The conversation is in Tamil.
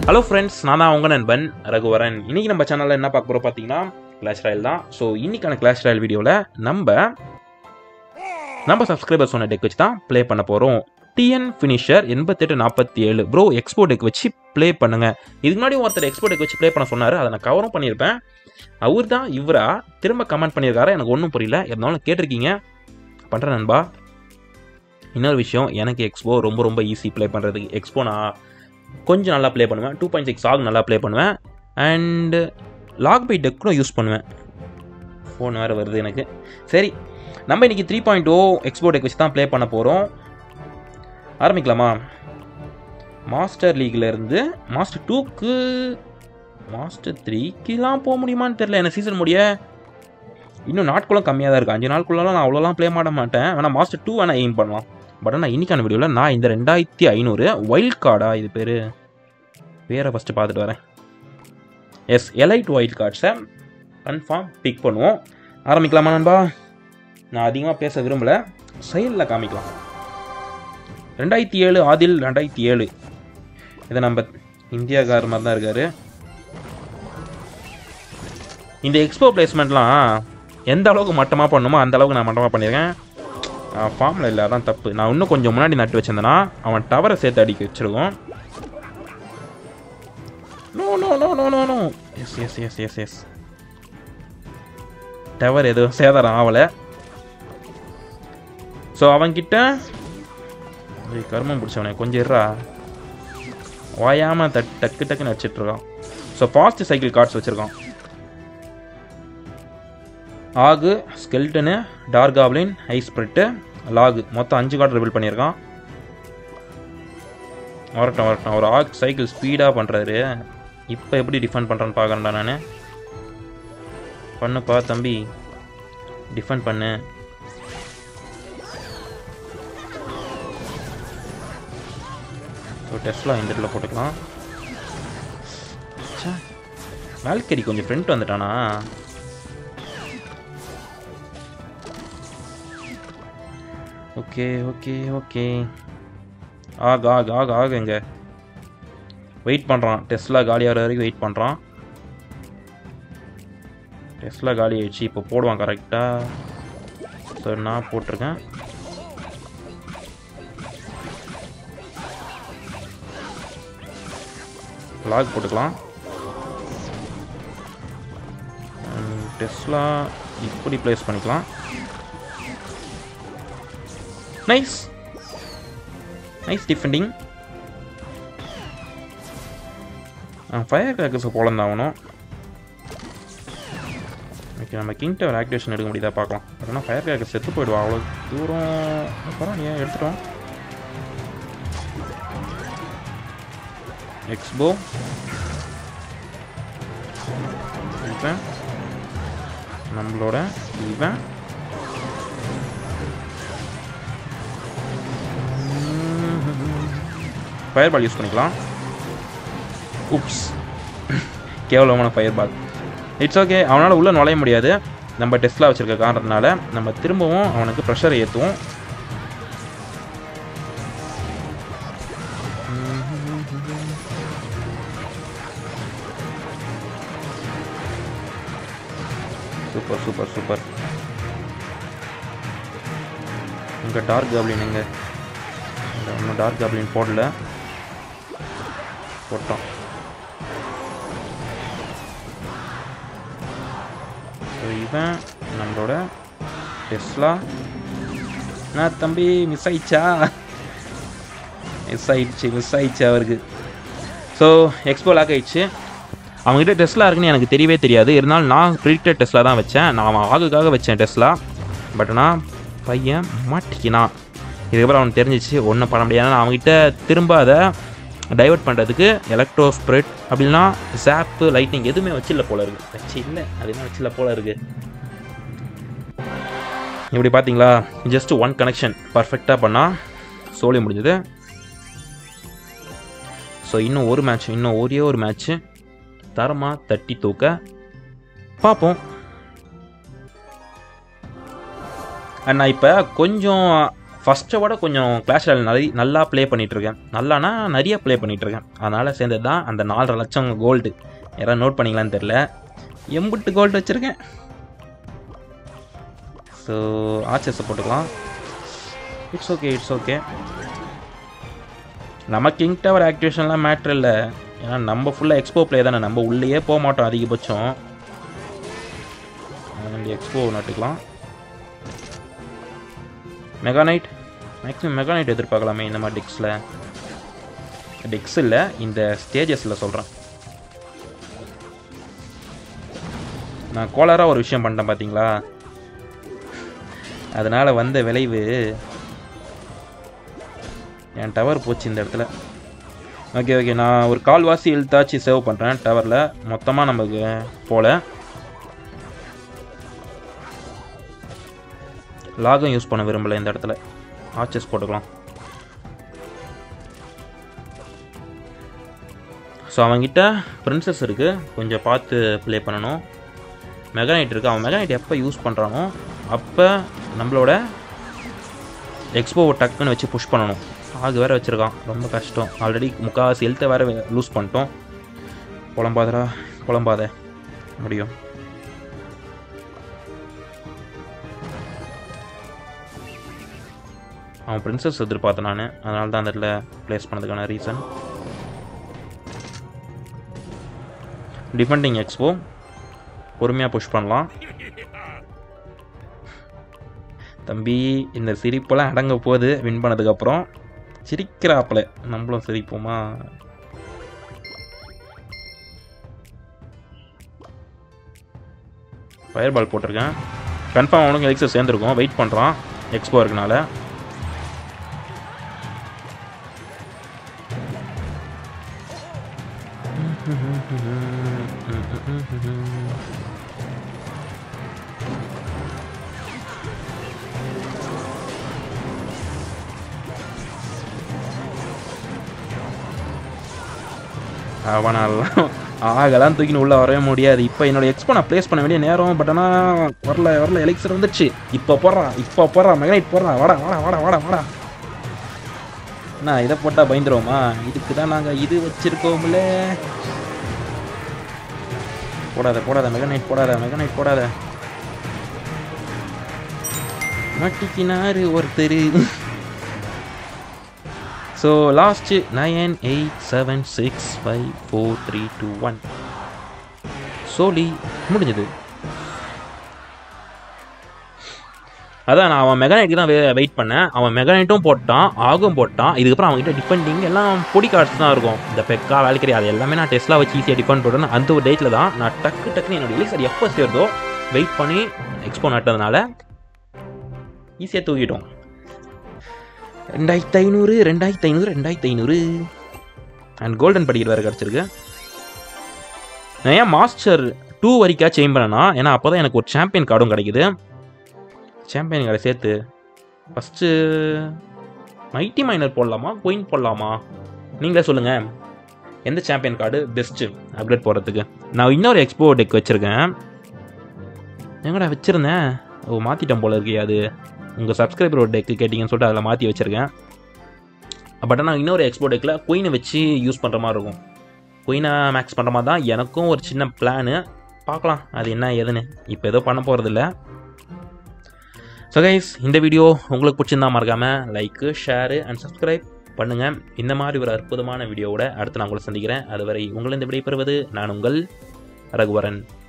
ஹலோ ஃப்ரெண்ட்ஸ் நான் தான் உங்கள் நண்பன் ரகுவரன் இன்னைக்கு நம்ம சேனலில் என்ன பார்க்க போகிறோம் பார்த்தீங்கன்னா கிளாஷ் ராயல் தான் ஸோ இன்னைக்கான கிளாஷ் ராயல் வீடியோவில் நம்ம நம்ம சப்ஸ்கிரைபர் சொன்ன டெக் வச்சு தான் ப்ளே பண்ண போகிறோம் டிஎன் ஃபினிஷர் எண்பத்தெட்டு நாற்பத்தி ஏழு ப்ரோ எக்ஸ்போ டெக் வச்சு ப்ளே பண்ணுங்க இதுக்கு முன்னாடி ஒருத்தர் எக்ஸ்போ டெக் வச்சு ப்ளே பண்ண சொன்னார் அதை நான் கவரும் பண்ணியிருப்பேன் அவர் தான் இவரா திரும்ப கமெண்ட் பண்ணியிருக்காரு எனக்கு ஒன்றும் புரியல இருந்தாலும் கேட்டிருக்கீங்க பண்ணுறேன் நண்பா இன்னொரு விஷயம் எனக்கு எக்ஸ்போ ரொம்ப ரொம்ப ஈஸி ப்ளே பண்ணுறதுக்கு எக்ஸ்போ நான் கொஞ்சம் நல்லா ப்ளே பண்ணுவேன் டூ பாயிண்ட் சிக்ஸ் ஆக் நல்லா ப்ளே பண்ணுவேன் அண்டு லாக் பை டெக் கூட யூஸ் பண்ணுவேன் ஃபோன் வேறு வருது எனக்கு சரி நம்ம இன்றைக்கி three point oh X bow deck வச்சு தான் ப்ளே பண்ண போகிறோம் ஆரம்பிக்கலாமா மாஸ்டர் லீக்லேருந்து மாஸ்டர் டூக்கு மாஸ்டர் த்ரீக்கெலாம் போக முடியுமான்னு தெரில என்ன சீசன் முடிய இன்னும் நாட்களும் கம்மியாக தான் இருக்குது அஞ்சு நாட்குள்ளலாம் நான் அவ்வளோலாம் ப்ளே பண்ண மாட்டேன் வேணால் மாஸ்டர் டூ வேணால் எய்ம் பண்ணலாம் பட் ஆனால் இன்னைக்கான வீடியோவில் நான் இந்த ரெண்டாயிரத்தி ஐநூறு வைல்ட் கார்டா இது பேர் பேரை ஃபஸ்ட்டு பார்த்துட்டு வரேன் எஸ் எலைட் வைல்ட் கார்ட்ஸை கன்ஃபார்ம் பிக் பண்ணுவோம் ஆரம்பிக்கலாமா நண்பா நான் அதிகமாக பேச விரும்பலை செயலில் காமிக்கலாம் ரெண்டாயிரத்தி ஏழு ஆதில் ரெண்டாயிரத்தி ஏழு இதை நம்ம இந்தியாக்கார மாதிரி தான் இருக்கார் இந்த எக்ஸ்போ பிளேஸ்மெண்ட்லாம் எந்த அளவுக்கு மட்டமாக பண்ணணுமோ அந்த அளவுக்கு நான் மட்டமாக பண்ணியிருக்கேன் ஃபார்மில் இல்லை அதான் தப்பு நான் இன்னும் கொஞ்சம் முன்னாடி நட்டு வச்சிருந்தேன்னா அவன் டவரை சேர்த்து அடிக்க வச்சிருக்கோம் no no no no no no yes yes yes yes yes tower எதுவும் சேதாரம் ஆகலை ஸோ அவன்கிட்ட ஏய், கருமம் பிடிச்சவனே கொஞ்சம் இருறா வாயாமல் தட் டக்கு டக்குன்னு வச்சிட்ருக்கான் ஸோ ஃபாஸ்ட் சைக்கிள் கார்ட்ஸ் வச்சுருக்கான் ஆகு ஸ்கெல்டனு டார்காப்ளின் ஐஸ்பிரிட்டு லாகு மொத்தம் அஞ்சு கார்டு ரிவீல் பண்ணியிருக்கான் வரட்டும் வரட்டும் ஒரு ஆக் சைக்கிள் ஸ்பீடாக பண்ணுறாரு இப்போ எப்படி டிஃபெண்ட் பண்ணுறான்னு பார்க்குறேன்டா நான் பண்ணுப்பா தம்பி டிஃபெண்ட் பண்ணு ஸோ டெஸ்ட்லாம் இந்த இடத்துல போட்டுக்கலாம் ச்சே, வேல்கரி கொஞ்சம் ஃப்ரெண்ட் வந்துட்டானா ஓகே ஓகே ஓகே ஆக ஆக ஆக ஆக எங்க வெயிட் பண்ணுறான் டெஸ்லா காலி ஆகிற வரைக்கும் வெயிட் பண்ணுறான் டெஸ்லா காலி ஆயிடுச்சு இப்போ போடுவான் கரெக்டாக ஸோ நான் போட்டிருக்கேன் லாக் போட்டுக்கலாம் டெஸ்லா இப்படி ப்ளேஸ் பண்ணிக்கலாம் nice nice defending firecrackers போலம் தான் ஆகணும் ஓகே நம்ம கிங் டவர் ஆக்டிவேஷன் எடுக்க முடியுதா பார்க்கலாம் ஆனால் ஃபயர் கிராக்கர் செத்து போயிடுவா அவ்வளோ தூரம் பரவாயில்லையா எடுத்துட்டோம் எக்ஸ்போ இவன் நம்மளோட இவன் ஃபயர் பால் யூஸ் பண்ணிக்கலாம் உப்ஸ் கேவலமான ஃபயர் பால் இட்ஸ் ஓகே அவனால் உள்ளே நுழைய முடியாது நம்ம டெஸ்ட்லாம் வச்சுருக்க காரணத்தினால நம்ம திரும்பவும் அவனுக்கு ப்ரெஷரை ஏற்றுவோம் சூப்பர் சூப்பர் சூப்பர் இங்கே டார்க் காப்ளின் எங்க இந்த இன்னும் டார்க் காப்ளின் போடல போட்டோம் ஸோ இவன் நம்மளோட டெஸ்லா நான் தம்பி மிஸ் ஆயிடுச்சா மிஸ் ஆயிடுச்சு மிஸ் ஆயிடுச்சு அவருக்கு ஸோ எக்ஸ்போ லாக் ஆயிடுச்சு அவங்ககிட்ட டெஸ்லா இருக்குன்னு எனக்கு தெரியவே தெரியாது இருந்தாலும் நான் ப்ரிடிக்டட் டெஸ்லா தான் வச்சேன் நான் அவன் ஆகுக்காக வச்சேன் டெஸ்லா பட் நான் பையன் மாட்டிக்கினான் இதுக்கப்புறம் அவனுக்கு தெரிஞ்சிச்சு ஒன்றும் பண்ண முடியாது நான் அவங்ககிட்ட திரும்ப அதை டைவர்ட் பண்ணுறதுக்கு எலக்ட்ரோ ஸ்ப்ரெட் அப்படின்னா ஜாப்பு லைட்டிங் எதுவுமே வச்சில்ல போல இருக்குது வச்சு இல்லை அதுதான் வச்சில்ல போல இருக்குது இப்படி பார்த்தீங்களா ஜஸ்ட் ஒன் கனெக்ஷன் பர்ஃபெக்டாக பண்ணால் சோலி முடிஞ்சது ஸோ இன்னும் ஒரு மேட்ச் இன்னும் ஒரே ஒரு மேட்ச்சு தரமாக தட்டி தூக்க பார்ப்போம் அண்ட் நான் இப்போ கொஞ்சம் ஃபஸ்ட்டை விட கொஞ்சம் கிளாஷ் ராயல் நிறைய நல்லா ப்ளே பண்ணிகிட்ருக்கேன் நல்லானா நிறைய ப்ளே பண்ணிகிட்ருக்கேன் அதனால் சேர்ந்தது தான் அந்த நாலரை லட்சம் கோல்டு யாராவது நோட் பண்ணிங்களான்னு தெரில எம்புட்டு கோல்டு வச்சுருக்கேன் ஸோ ஆச்சஸை போட்டுக்கலாம் இட்ஸ் ஓகே இட்ஸ் ஓகே நம்ம கிங் டவர் ஆக்டிவேஷன்லாம் மேட்ரு இல்லை ஏன்னா நம்ம ஃபுல்லாக எக்ஸ்போ ப்ளே தானே நம்ம உள்ளேயே போக மாட்டோம் அதிகபட்சம் அண்ட் எக்ஸ்போ நட்டுக்கலாம் மெகானைட் மேக்ஸிமம் மெகானைட் எதிர்பார்க்கலாமே இந்த மாதிரி டிக்ஸில் டிக்ஸ் இல்லை இந்த ஸ்டேஜஸில் சொல்கிறேன் நான் கோலராக ஒரு விஷயம் பண்ணிட்டேன் பார்த்தீங்களா அதனால் வந்த விளைவு என் டவர் போச்சு இந்த இடத்துல ஓகே ஓகே நான் ஒரு கால்வாசி இழுத்தாச்சு சேவ் பண்ணுறேன் டவரில் மொத்தமாக நமக்கு போல லாகம் யூஸ் பண்ண விரும்பலை இந்த இடத்துல ஆச்சஸ் போட்டுக்கலாம் ஸோ அவன்கிட்ட பிரின்சஸ் இருக்குது கொஞ்சம் பார்த்து ப்ளே பண்ணணும் மெகானைட் இருக்குது அவன் மெகானைட் எப்போ யூஸ் பண்ணுறானோ அப்போ நம்மளோட எக்ஸ்போவை டக்குன்னு வச்சு புஷ் பண்ணணும் ஆகு வேறு வச்சுருக்கான் ரொம்ப கஷ்டம் ஆல்ரெடி முக்கால்வாசி ஹெல்த்தை வேறு லூஸ் பண்ணிட்டோம் புலம்பாதடா புலம்பாத முடியும் அவன் பிரின்சஸ் எதிர்பார்த்தேன் நான் அதனால தான் அந்த இடத்துல ப்ளேஸ் பண்ணதுக்கான ரீசன் டிஃபெண்டிங் எக்ஸ்போ பொறுமையாக புஷ் பண்ணலாம் தம்பி இந்த சிரிப்பெல்லாம் அடங்க போகுது வின் பண்ணதுக்கப்புறம் சிரிக்கிறாப்புல நம்மளும் சிரிப்போமா ஃபயர் பால் போட்டிருக்கேன் கன்ஃபார்ம் அவனுக்கு எக்ஸஸ் சேர்ந்துருக்கும் வெயிட் பண்ணுறான் எக்ஸ்போ இருக்கனால அவனாலாம் ஆகலாம் தூக்கின்னு உள்ளே வரவே முடியாது இப்போ என்னோட எக்ஸ்போ நான் ப்ளேஸ் பண்ண வேண்டிய நேரம் பட் ஆனால் வரல வரல எலெக்சர் வந்துடுச்சு இப்போ போடுறான் இப்போ போடுறான் மெகனைட் போடுறான் வாடா வாடா வாடா வாடா வாடா நான் இதை போட்டால் பயந்துருவோமா இதுக்கு தான் நாங்கள் இது வச்சுருக்கோம்ல போடாத போடாத மெகனைட் போடாத மெகனைட் போடாத மாட்டிக்கினாரு ஒருத்தர் so last nine eight seven six five four three two one சோலி முடிஞ்சது அதான் நான் அவன் மெகானைட்டுக்கு தான் வெயிட் பண்ணேன் அவன் மெகானைட்டும் போட்டான் ஆகும் போட்டான் இதுக்கப்புறம் அவன்கிட்ட டிஃபெண்டிங் எல்லாம் பொடி கார்ட்ஸ் தான் இருக்கும் இந்த பெக்கா வேலைக்கறி அது எல்லாமே நான் டெஸ்ட்லாம் வச்சு ஈஸியாக டிஃபெண்ட் போட்டேன் அந்த ஒரு டேட்டில் தான் நான் டக்கு டக்குன்னு என்னோட எலிசர் எப்போ சேருதோ வெயிட் பண்ணி எக்ஸ்போ நட்டதுனால ஈஸியாக தூக்கிட்டோம் ரெண்டாயிரத்தி ஐநூறு ரெண்டாயிரத்தி ஐநூறு ரெண்டாயிரத்தி ஐநூறு அண்ட் கோல்டன் படிக்கிற வேறு கிடச்சிருக்கு நான் ஏன் மாஸ்டர் டூ வரைக்கா சேஞ்ச் பண்ணனா ஏன்னா அப்போ தான் எனக்கு ஒரு சாம்பியன் கார்டும் கிடைக்குது சாம்பியன் கார்டை சேர்த்து ஃபஸ்ட்டு மைட்டி மைனர் போடலாமா குயின் போடலாமா நீங்களே சொல்லுங்கள் எந்த சாம்பியன் கார்டு பெஸ்ட்டு அப்கிரேட் போடுறதுக்கு நான் இன்னொரு எக்ஸ்போ டெக் வச்சுருக்கேன் எங்கடா வச்சுருந்தேன் ஓ மாற்றிட்டேன் போல இருக்கே அது உங்கள் சப்ஸ்கிரைபரோட டெக்கு கேட்டிங்கன்னு சொல்லிட்டு அதில் மாற்றி வச்சுருக்கேன் பட் ஆனால் இன்னொரு எக்ஸ்போ டெக்கில் குயினை வச்சு யூஸ் பண்ணுற மாதிரி இருக்கும் குயினை மேக்ஸ் பண்ணுற மாதிரி தான் எனக்கும் ஒரு சின்ன பிளானு பார்க்கலாம் அது என்ன ஏதுன்னு இப்போ ஏதோ பண்ண போகிறதில்ல ஸோ கைஸ் இந்த வீடியோ உங்களுக்கு பிடிச்சிருந்தா மறக்காமல் லைக்கு ஷேரு அண்ட் சப்ஸ்கிரைப் பண்ணுங்கள் இந்த மாதிரி ஒரு அற்புதமான வீடியோவோட அடுத்து நான் உங்களை சந்திக்கிறேன் அதுவரை உங்களிருந்து விடைபெறுவது நான் உங்கள் ரகுவரன்